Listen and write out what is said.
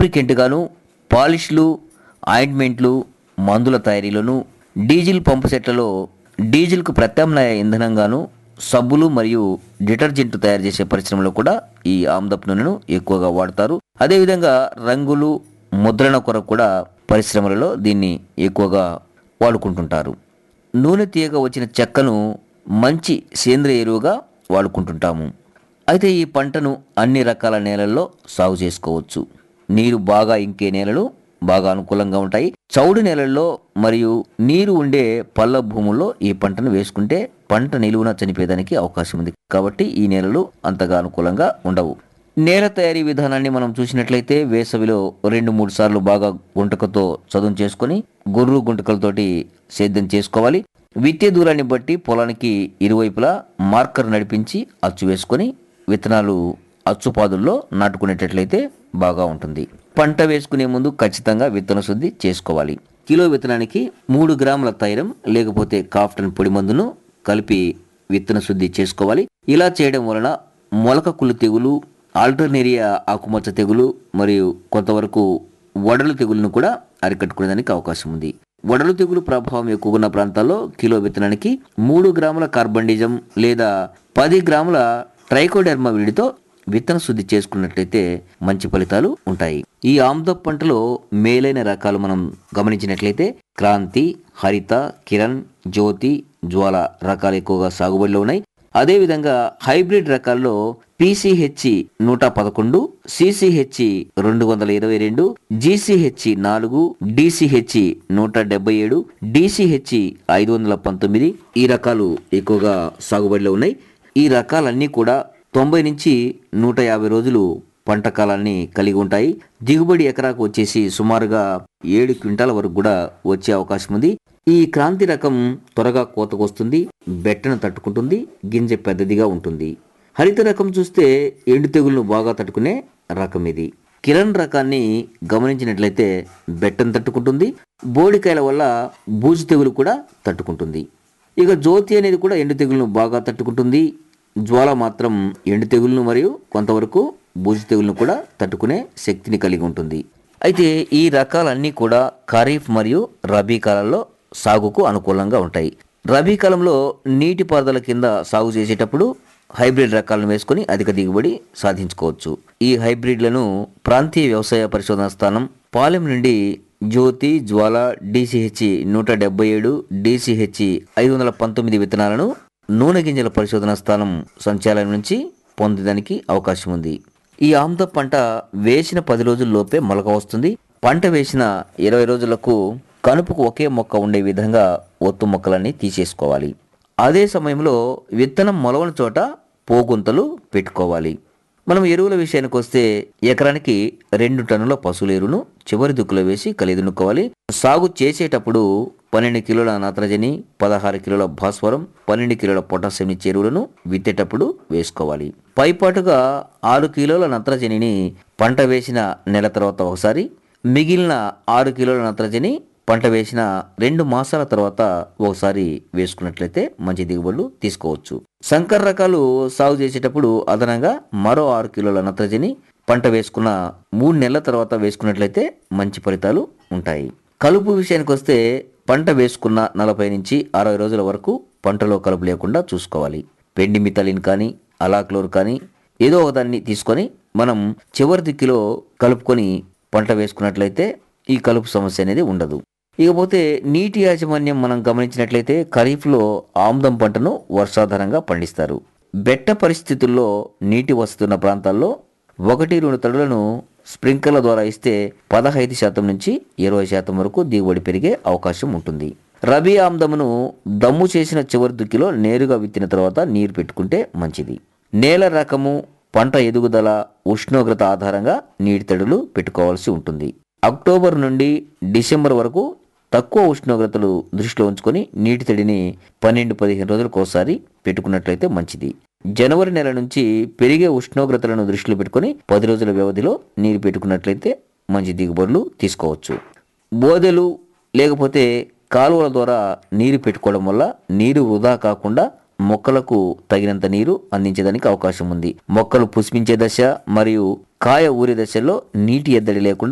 lubricant గాను పాలిష్లు ఆయింట్మెంట్లు మందుల తయారీలోను diesel పంపు సెట్లలో డీజిల్కు ప్రత్యామ్నాయ ఇంధనంగాను సబ్బులు మరియు డిటర్జెంట్ తయారు చేసే పరిశ్రమలో కూడా ఈ ఆమ్దపు నూనెను ఎక్కువగా వాడతారు అదేవిధంగా రంగులు ముద్రణ కొరకు కూడా పరిశ్రమలలో దీన్ని ఎక్కువగా వాడుకుంటుంటారు నూనె తీయగా వచ్చిన చెక్కను మంచి సేంద్రియ ఎరువుగా వాడుకుంటుంటాము అయితే ఈ పంటను అన్ని రకాల నేలల్లో సాగు చేసుకోవచ్చు నీరు బాగా ఇంకే నేలలు బాగా అనుకూలంగా ఉంటాయి చౌడు నేలల్లో మరియు నీరు ఉండే పల్ల భూముల్లో ఈ పంటను వేసుకుంటే పంట నిలువున చనిపోయేదానికి అవకాశం ఉంది కాబట్టి ఈ నేలలు అంతగా అనుకూలంగా ఉండవు నేల తయారీ విధానాన్ని మనం చూసినట్లయితే వేసవిలో రెండు మూడు సార్లు బాగా గుంటకతో చదును చేసుకొని గొర్రు గుంటకలతోటి సేద్యం చేసుకోవాలి విత్తే దూరాన్ని బట్టి పొలానికి ఇరువైపులా మార్కర్ నడిపించి అచ్చు వేసుకొని విత్తనాలు అచ్చుపాదుల్లో నాటుకునేటట్లయితే బాగా ఉంటుంది పంట వేసుకునే ముందు ఖచ్చితంగా విత్తన శుద్ధి చేసుకోవాలి కిలో విత్తనానికి మూడు గ్రాముల తైరం లేకపోతే కాఫ్టన్ పొడి మందును కలిపి విత్తన శుద్ధి చేసుకోవాలి ఇలా చేయడం వలన మొలక కుళ్ళు తెగులు ఆల్టర్నేరియా ఆకుమచ్చ తెగులు మరియు కొంతవరకు వడలు తెగులను కూడా అరికట్టుకునేదానికి అవకాశం ఉంది వడలు తెగులు ప్రభావం ఎక్కువ ఉన్న ప్రాంతాల్లో కిలో విత్తనానికి మూడు గ్రాముల కార్బండిజం లేదా పది గ్రాముల ట్రైకోడెర్మా విడితో విత్తన శుద్ధి చేసుకున్నట్లయితే మంచి ఫలితాలు ఉంటాయి ఈ ఆమ్ద పంటలో మేలైన రకాలు మనం గమనించినట్లయితే క్రాంతి హరిత కిరణ్ జ్యోతి జ్వాల రకాలు ఎక్కువగా సాగుబడిలో ఉన్నాయి అదేవిధంగా హైబ్రిడ్ రకాల్లో పీసీహెచ్ నూట పదకొండు సిసిహెచ్ రెండు వందల ఇరవై రెండు జీసీహెచ్ నాలుగు డిసిహెచ్ నూట డెబ్బై ఏడు డిసిహెచ్ ఐదు వందల పంతొమ్మిది ఈ రకాలు ఎక్కువగా సాగుబడిలో ఉన్నాయి ఈ రకాలన్నీ కూడా తొంభై నుంచి నూట యాభై రోజులు పంట కాలాన్ని కలిగి ఉంటాయి దిగుబడి ఎకరాకు వచ్చేసి సుమారుగా ఏడు క్వింటాల వరకు కూడా వచ్చే అవకాశం ఉంది ఈ క్రాంతి రకం త్వరగా కోతకొస్తుంది బెట్టను తట్టుకుంటుంది గింజ పెద్దదిగా ఉంటుంది హరిత రకం చూస్తే ఎండు తెగులను బాగా తట్టుకునే రకం ఇది కిరణ్ రకాన్ని గమనించినట్లయితే బెట్టను తట్టుకుంటుంది బోడికాయల వల్ల బూజు తెగులు కూడా తట్టుకుంటుంది ఇక జ్యోతి అనేది కూడా ఎండు తెగులను బాగా తట్టుకుంటుంది జ్వాల మాత్రం ఎండు తెగులను మరియు కొంతవరకు బూజు తెగులను కూడా తట్టుకునే శక్తిని కలిగి ఉంటుంది అయితే ఈ రకాలన్నీ కూడా ఖరీఫ్ మరియు రబీ కాలంలో సాగుకు అనుకూలంగా ఉంటాయి రబీ కాలంలో నీటిపారుదల కింద సాగు చేసేటప్పుడు హైబ్రిడ్ రకాలను వేసుకొని అధిక దిగుబడి సాధించుకోవచ్చు ఈ హైబ్రిడ్లను ప్రాంతీయ వ్యవసాయ పరిశోధన స్థానం పాలెం నుండి జ్యోతి జ్వాల డిసిహెచ్ నూట డెబ్బై ఏడు డిసిహెచ్ ఐదు వందల పంతొమ్మిది విత్తనాలను నూనె గింజల పరిశోధన స్థానం సంచాలయం నుంచి పొందడానికి అవకాశం ఉంది ఈ ఆమ్ద పంట వేసిన పది రోజుల్లోపే మొలక వస్తుంది పంట వేసిన ఇరవై రోజులకు కనుపుకు ఒకే మొక్క ఉండే విధంగా ఒత్తు మొక్కలన్నీ తీసేసుకోవాలి అదే సమయంలో విత్తనం మొలవని చోట పోగుంతలు పెట్టుకోవాలి మనం ఎరువుల విషయానికి వస్తే ఎకరానికి రెండు టన్నుల పశువుల ఎరువును చివరి దుక్కులో వేసి కలిదునుకోవాలి సాగు చేసేటప్పుడు పన్నెండు కిలోల నత్రజని పదహారు కిలోల భాస్వరం పన్నెండు కిలోల పొటాషియం ఇచ్చే ఎరువులను విత్తేటప్పుడు వేసుకోవాలి పైపాటుగా ఆరు కిలోల నత్రజనిని పంట వేసిన నెల తర్వాత ఒకసారి మిగిలిన ఆరు కిలోల నత్రజని పంట వేసిన రెండు మాసాల తర్వాత ఒకసారి వేసుకున్నట్లయితే మంచి దిగుబడులు తీసుకోవచ్చు సంకర రకాలు సాగు చేసేటప్పుడు అదనంగా మరో ఆరు కిలోల నత్రజని పంట వేసుకున్న మూడు నెలల తర్వాత వేసుకున్నట్లయితే మంచి ఫలితాలు ఉంటాయి కలుపు విషయానికి వస్తే పంట వేసుకున్న నలభై నుంచి అరవై రోజుల వరకు పంటలో కలుపు లేకుండా చూసుకోవాలి పెండి మితలిన్ కానీ అలాక్లోర్ కానీ ఏదో ఒకదాన్ని తీసుకొని మనం చివరి దిక్కులో కలుపుకొని పంట వేసుకున్నట్లయితే ఈ కలుపు సమస్య అనేది ఉండదు ఇకపోతే నీటి యాజమాన్యం మనం గమనించినట్లయితే ఖరీఫ్లో ఆమ్దం పంటను వర్షాధారంగా పండిస్తారు బెట్ట పరిస్థితుల్లో నీటి వస్తున్న ప్రాంతాల్లో ఒకటి రెండు తడులను స్ప్రింక్లర్ల ద్వారా ఇస్తే పదహైదు శాతం నుంచి ఇరవై శాతం వరకు దిగుబడి పెరిగే అవకాశం ఉంటుంది రబీ ఆమ్దమును దమ్ము చేసిన చివరి దుక్కిలో నేరుగా విత్తిన తర్వాత నీరు పెట్టుకుంటే మంచిది నేల రకము పంట ఎదుగుదల ఉష్ణోగ్రత ఆధారంగా నీటి తడులు పెట్టుకోవాల్సి ఉంటుంది అక్టోబర్ నుండి డిసెంబర్ వరకు తక్కువ ఉష్ణోగ్రతలు దృష్టిలో ఉంచుకొని నీటి తడిని పన్నెండు పదిహేను రోజులకు ఒకసారి పెట్టుకున్నట్లయితే మంచిది జనవరి నెల నుంచి పెరిగే ఉష్ణోగ్రతలను దృష్టిలో పెట్టుకొని పది రోజుల వ్యవధిలో నీరు పెట్టుకున్నట్లయితే మంచి దిగుబడులు తీసుకోవచ్చు బోదెలు లేకపోతే కాలువల ద్వారా నీరు పెట్టుకోవడం వల్ల నీరు వృధా కాకుండా మొక్కలకు తగినంత నీరు అందించడానికి అవకాశం ఉంది మొక్కలు పుష్పించే దశ మరియు కాయ ఊరే దశల్లో నీటి ఎద్దడి లేకుండా